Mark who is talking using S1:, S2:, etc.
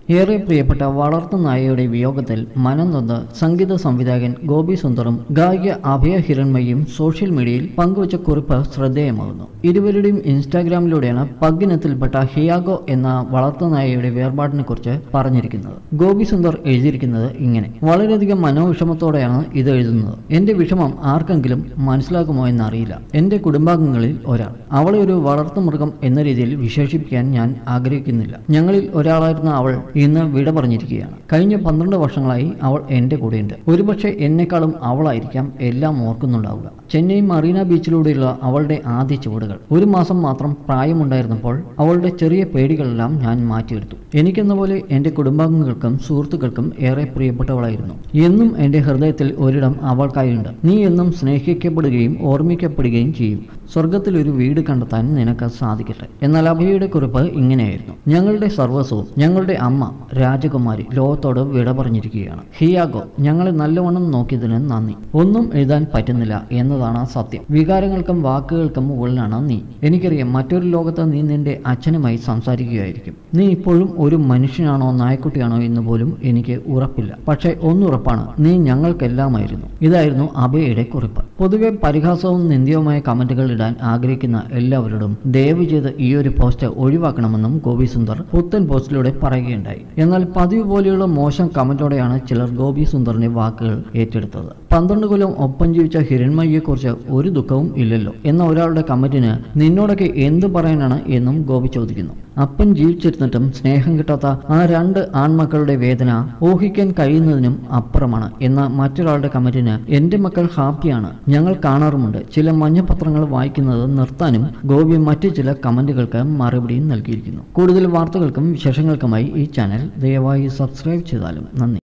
S1: ഏറെ പ്രിയപ്പെട്ട വളർത്തു നായയുടെ വിയോഗത്തിൽ മനം നൊന്ത് സംഗീത സംവിധായകൻ ഗോപി സുന്ദറും ഗായിക അഭയ ഹിരൺമയും സോഷ്യൽ മീഡിയയിൽ പങ്കുവച്ച കുറിപ്പ് ശ്രദ്ധേയമാകുന്നു ഇരുവരുടെയും ഇൻസ്റ്റാഗ്രാമിലൂടെയാണ് പഗ്ഗിനത്തിൽപ്പെട്ട ഹിയാഗോ എന്ന വളർത്തു നായയുടെ വേർപാടിനെ കുറിച്ച് പറഞ്ഞിരിക്കുന്നത് ഗോപി സുന്ദർ എഴുതിയിരിക്കുന്നത് ഇങ്ങനെ വളരെയധികം മനോവിഷമത്തോടെയാണ് ഇത് എഴുതുന്നത് എന്റെ വിഷമം ആർക്കെങ്കിലും മനസ്സിലാക്കുമോ എന്നറിയില്ല എന്റെ കുടുംബാംഗങ്ങളിൽ ഒരാൾ അവളെ ഒരു വളർത്തുമൃഗം എന്ന രീതിയിൽ വിശേഷിപ്പിക്കാൻ ഞാൻ ആഗ്രഹിക്കുന്നില്ല ഞങ്ങളിൽ ഒരാളായിരുന്ന അവൾ ഇന്ന് വിട പറഞ്ഞിരിക്കുകയാണ് കഴിഞ്ഞ പന്ത്രണ്ട് വർഷങ്ങളായി അവൾ എന്റെ കൂടെയുണ്ട് ഒരുപക്ഷെ എന്നെക്കാളും അവളായിരിക്കാം എല്ലാം ഓർക്കുന്നുണ്ടാവുക ചെന്നൈ മറീന ബീച്ചിലൂടെയുള്ള അവളുടെ ആദ്യ ചുവടുകൾ ഒരു മാസം മാത്രം പ്രായമുണ്ടായിരുന്നപ്പോൾ അവളുടെ ചെറിയ പേടികളെല്ലാം ഞാൻ മാറ്റിയെടുത്തു എനിക്കെന്ന പോലെ എന്റെ കുടുംബാംഗങ്ങൾക്കും സുഹൃത്തുക്കൾക്കും ഏറെ പ്രിയപ്പെട്ടവളായിരുന്നു എന്നും എന്റെ ഹൃദയത്തിൽ ഒരിടം അവൾക്കായുണ്ട് നീ എന്നും സ്നേഹിക്കപ്പെടുകയും ഓർമ്മിക്കപ്പെടുകയും ചെയ്യും സ്വർഗത്തിൽ ഒരു വീട് കണ്ടെത്താൻ നിനക്ക് സാധിക്കട്ടെ എന്നാൽ അഭയയുടെ കുറിപ്പ് ഇങ്ങനെയായിരുന്നു ഞങ്ങളുടെ സർവസ്വവും ഞങ്ങളുടെ അമ്മ രാജകുമാരി ലോകത്തോട് വിട പറഞ്ഞിരിക്കുകയാണ് ഹിയാഗോ ഞങ്ങളെ നല്ലവണ്ണം നോക്കിയതിന് നന്ദി ഒന്നും എഴുതാൻ പറ്റുന്നില്ല എന്നതാണ് സത്യം വികാരങ്ങൾക്കും വാക്കുകൾക്കും മുകളിലാണ് നീ എനിക്കറിയാം മറ്റൊരു ലോകത്ത് നീ നിന്റെ അച്ഛനുമായി സംസാരിക്കുകയായിരിക്കും നീ ഇപ്പോഴും ഒരു മനുഷ്യനാണോ നായക്കുട്ടിയാണോ എന്ന് പോലും എനിക്ക് ഉറപ്പില്ല പക്ഷേ ഒന്നുറപ്പാണ് നീ ഞങ്ങൾക്കെല്ലാമായിരുന്നു ഇതായിരുന്നു അഭയയുടെ കുറിപ്പ് പൊതുവെ പരിഹാസവും നിന്ദ്യവുമായ കമന്റുകൾ ഇടാൻ ആഗ്രഹിക്കുന്ന എല്ലാവരോടും ദയവ് ചെയ്ത് ഈ ഒരു പോസ്റ്റ് ഒഴിവാക്കണമെന്നും ഗോപി സുന്ദർ പുത്തൻ പോസ്റ്റിലൂടെ പറയുകയുണ്ടായി എന്നാൽ പതിവ് പോലെയുള്ള മോശം കമന്റോടെയാണ് ചിലർ ഗോപി സുന്ദറിന്റെ വാക്കുകൾ ഏറ്റെടുത്തത് പന്ത്രണ്ട് കൊല്ലം ഒപ്പം ജീവിച്ച ഹിരൺമയ്യെക്കുറിച്ച് ഒരു ദുഃഖവും ഇല്ലല്ലോ എന്ന ഒരാളുടെ കമന്റിന് നിന്നോടൊക്കെ എന്ത് പറയാനാണ് എന്നും ഗോപി ചോദിക്കുന്നു അപ്പൻ ജീവിച്ചിരുന്നിട്ടും സ്നേഹം കിട്ടാത്ത ആ രണ്ട് ആൺമക്കളുടെ വേദന ഊഹിക്കാൻ കഴിയുന്നതിനും അപ്പുറമാണ് എന്ന മറ്റൊരാളുടെ കമന്റിന് എന്റെ മക്കൾ ഹാപ്പിയാണ് ഞങ്ങൾ കാണാറുമുണ്ട് ചില മഞ്ഞപത്രങ്ങൾ വായിക്കുന്നത് നിർത്താനും ഗോപി മറ്റു ചില കമന്റുകൾക്ക് മറുപടിയും നൽകിയിരിക്കുന്നു കൂടുതൽ വാർത്തകൾക്കും വിശേഷങ്ങൾക്കുമായി ഈ ചാനൽ ദയവായി സബ്സ്ക്രൈബ് ചെയ്താലും നന്ദി